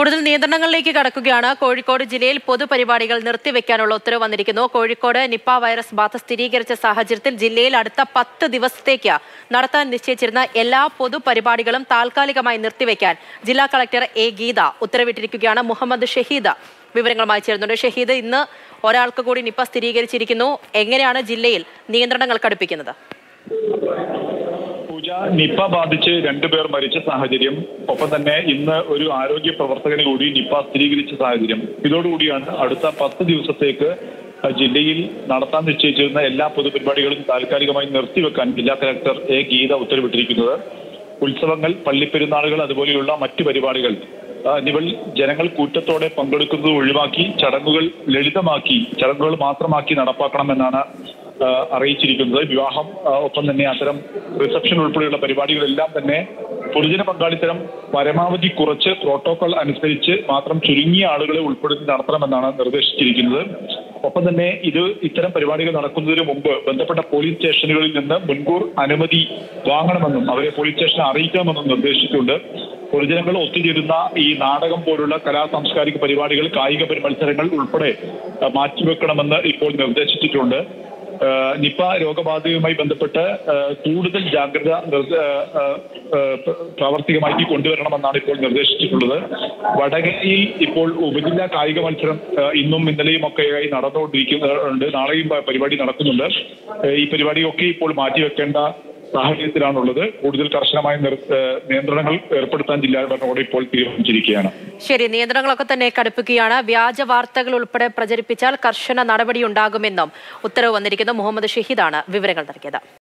കൂടുതൽ നിയന്ത്രണങ്ങളിലേക്ക് കടക്കുകയാണ് കോഴിക്കോട് ജില്ലയിൽ പൊതുപരിപാടികൾ നിർത്തിവെക്കാനുള്ള ഉത്തരവ് വന്നിരിക്കുന്നു കോഴിക്കോട് നിപ്പ വൈറസ് ബാധ സ്ഥിരീകരിച്ച സാഹചര്യത്തിൽ ജില്ലയിൽ അടുത്ത പത്ത് ദിവസത്തേക്ക് നടത്താൻ നിശ്ചയിച്ചിരുന്ന എല്ലാ പൊതുപരിപാടികളും താൽക്കാലികമായി നിർത്തിവെക്കാൻ ജില്ലാ കളക്ടർ എ ഗീത ഉത്തരവിട്ടിരിക്കുകയാണ് മുഹമ്മദ് ഷഹീദ് വിവരങ്ങളുമായി ചേരുന്നുണ്ട് ഷഹീദ് ഇന്ന് ഒരാൾക്ക് കൂടി നിപ്പ സ്ഥിരീകരിച്ചിരിക്കുന്നു എങ്ങനെയാണ് ജില്ലയിൽ നിയന്ത്രണങ്ങൾ കടുപ്പിക്കുന്നത് പൂജ നിപ്പ ബാധിച്ച് രണ്ടുപേർ മരിച്ച സാഹചര്യം ഒപ്പം തന്നെ ഇന്ന് ഒരു ആരോഗ്യ പ്രവർത്തകന് കൂടി നിപ്പ സ്ഥിരീകരിച്ച സാഹചര്യം ഇതോടുകൂടിയാണ് അടുത്ത പത്ത് ദിവസത്തേക്ക് ജില്ലയിൽ നടത്താൻ നിശ്ചയിച്ചിരുന്ന എല്ലാ പൊതുപരിപാടികളും താൽക്കാലികമായി നിർത്തിവെക്കാൻ ജില്ലാ കലക്ടർ എ ഗീത ഉത്തരവിട്ടിരിക്കുന്നത് ഉത്സവങ്ങൾ പള്ളിപ്പെരുന്നാളുകൾ അതുപോലെയുള്ള മറ്റു പരിപാടികൾ ആ, എന്നിവയിൽ ജനങ്ങൾ കൂട്ടത്തോടെ പങ്കെടുക്കുന്നത് ഒഴിവാക്കി ചടങ്ങുകൾ ലളിതമാക്കി ചടങ്ങുകൾ മാത്രമാക്കി നടപ്പാക്കണമെന്നാണ് ആ, അറിയിച്ചിരിക്കുന്നത് വിവാഹം ആ, ഒപ്പം തന്നെ അത്തരം റിസപ്ഷൻ ഉൾപ്പെടെയുള്ള പരിപാടികളെല്ലാം തന്നെ പൊതുജന പങ്കാളിത്തരം പരമാവധി കുറച്ച് പ്രോട്ടോകോൾ അനുസരിച്ച് മാത്രം ചുരുങ്ങിയ ആളുകളെ ഉൾപ്പെടുത്തി നടത്തണമെന്നാണ് നിർദ്ദേശിച്ചിരിക്കുന്നത് ഒപ്പം തന്നെ ഇത് ഇത്തരം പരിപാടികൾ നടക്കുന്നതിന് മുമ്പ് ബന്ധപ്പെട്ട പോലീസ് സ്റ്റേഷനുകളിൽ നിന്ന് മുൻകൂർ അനുമതി വാങ്ങണമെന്നും അവരെ പോലീസ് സ്റ്റേഷനെ അറിയിക്കണമെന്നും നിർദ്ദേശിച്ചിട്ടുണ്ട് പൊതുജനങ്ങൾ ഒത്തുചേരുന്ന ഈ നാടകം പോലുള്ള കലാ സാംസ്കാരിക പരിപാടികൾ കായിക പരി- മത്സരങ്ങൾ ഉൾപ്പെടെ ആ, മാറ്റിവെക്കണമെന്ന് ഇപ്പോൾ നിർദ്ദേശിച്ചിട്ടുണ്ട് ആ, നിപ രോഗബാധയുമായി ബന്ധപ്പെട്ട് ആ, കൂടുതൽ ജാഗ്രത നിർദ്ദ- ആ, ആ, പ്ര- പ്രാവർത്തികമാക്കി കൊണ്ടുവരണമെന്നാണ് ഇപ്പോൾ നിർദ്ദേശിച്ചിട്ടുള്ളത് വടകരയിൽ ഇപ്പോൾ ഉപജില്ലാ കായിക മത്സരം ആ, ഇന്നും ഇന്നലെയും ഒക്കെയായി നടന്നുകൊണ്ടിരിക്കുന്നുണ്ട് നാളെയും പ- പരിപാടി നടക്കുന്നുണ്ട് ആ, ഈ പരിപാടിയൊക്കെ ഇപ്പോൾ മാറ്റിവെക്കേണ്ട സാഹചര്യത്തിലാണുള്ളത് കൂടുതൽ കർശനമായ നിർ- ആ, നിയന്ത്രണങ്ങൾ ഏർപ്പെടുത്താൻ ജില്ലാ ഭരണകൂടം ഇപ്പോൾ തീരുമാനിച്ചിരിക്കുകയാണ് ശരി നിയന്ത്രണങ്ങളൊക്കെ തന്നെ കടുപ്പിക്കുകയാണ് വ്യാജ വാർത്തകൾ ഉൾപ്പെടെ പ്രചരിപ്പിച്ചാൽ കർശന നടപടിയുണ്ടാകുമെന്നും ഉത്തരവ് വന്നിരിക്കുന്നു മുഹമ്മദ് ഷഹീദാണ് വിവരങ്ങൾ നൽകിയത്